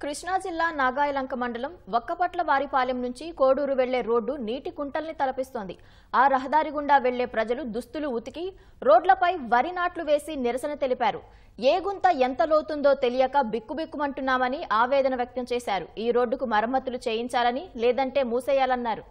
కృష్ణా జిల్లా నాగాయలంక మండలం వక్కపట్ల వారిపాలెం నుంచి కోడూరు వెళ్లే రోడ్డు నీటి కుంటల్ని తలపిస్తోంది ఆ రహదారి గుండా వెళ్లే ప్రజలు దుస్తులు ఉతికి రోడ్లపై వరి నాట్లు వేసి నిరసన తెలిపారు ఏ గుంత ఎంత లోతుందో తెలియక బిక్కుబిక్కుమంటున్నామని ఆవేదన వ్యక్తం చేశారు ఈ రోడ్డుకు మరమ్మతులు చేయించాలని లేదంటే మూసేయాలన్నారు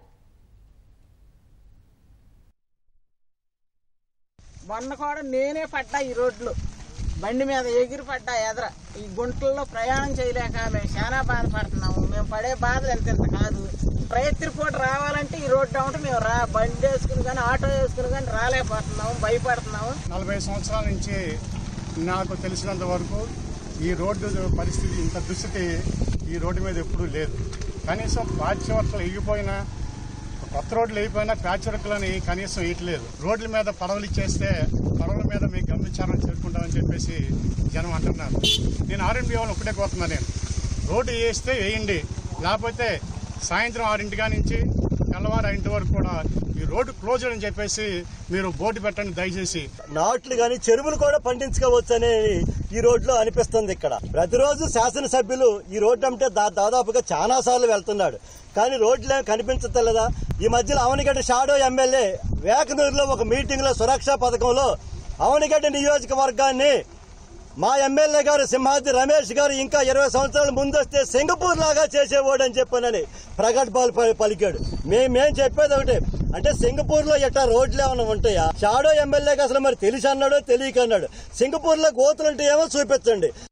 మొన్న కూడా నేనే పడ్డా ఈ రోడ్లు బండి మీద ఎగిరి పడ్డా ఎదర ఈ గుంటల్లో ప్రయాణం చేయలేక మేము చాలా బాధపడుతున్నాము మేము పడే బాధలు ఎంత ఇంత కాదు ప్రయత్న పూట రావాలంటే ఈ రోడ్డు అవ్వట మేము రా బండి వేసుకుని కానీ ఆటో వేసుకుని కానీ రాలేకపోతున్నాము భయపడుతున్నాము నలభై సంవత్సరాల నుంచి నాకు తెలిసినంత వరకు ఈ రోడ్డు పరిస్థితి ఇంత దుస్థితి ఈ రోడ్డు మీద ఎప్పుడూ లేదు కనీసం ప్యాచ్ వర్క్లు ఎగిపోయినా కొత్త రోడ్లు అయిపోయినా ప్యాచ్ వర్క్లని కనీసం ఇయట్లేదు రోడ్ల మీద పడవలు ఇచ్చేస్తే పడవల మీద మీకు గమ్యచారం చేరుకుంటామని చెప్పేసి జనం అంటున్నారు నేను ఆర్ఎండి వాళ్ళని ఒకటే కోరుతున్నాను నేను రోడ్డు వేస్తే వేయండి లేకపోతే సాయంత్రం ఆరింటిగా నుంచి తెల్లవారు ఐదింటి వరకు కూడా ఈ రోడ్డు క్లోజ్ అని చెప్పేసి మీరు బోర్డు పెట్టండి దయచేసి నాట్లు గాని చెరువులు కూడా పండించుకోవచ్చు అనేది ఈ రోడ్లో అనిపిస్తుంది ఇక్కడ ప్రతిరోజు శాసనసభ్యులు ఈ రోడ్డు అంటే దా- దాదాపుగా చాలా సార్లు వెళ్తున్నాడు కానీ రోడ్లు ఏం కనిపించట్లేదా ఈ మధ్యలో అవనిగడ్డ షాడో ఎమ్మెల్యే వేకనూరులో ఒక మీటింగ్ లో సురక్షా పథకంలో అవనిగడ్డ నియోజకవర్గాన్ని మా ఎమ్మెల్యే గారు సింహాద్రి రమేష్ గారు ఇంకా ఇరవై సంవత్సరాల ముందొస్తే సింగపూర్ లాగా చేసేవాడు అని చెప్పానని ప్రగల్భాలు ప- పలికాడు మేము మేం చెప్పేది ఒకటే అంటే సింగపూర్ లో ఎట్టా రోడ్లు ఏమైనా ఉంటాయా షాడో ఎమ్మెల్యేకి అసలు మరి తెలిసి అన్నాడో తెలియక అన్నాడు సింగపూర్ లో గోతులు ఉంటాయేమో చూపించండి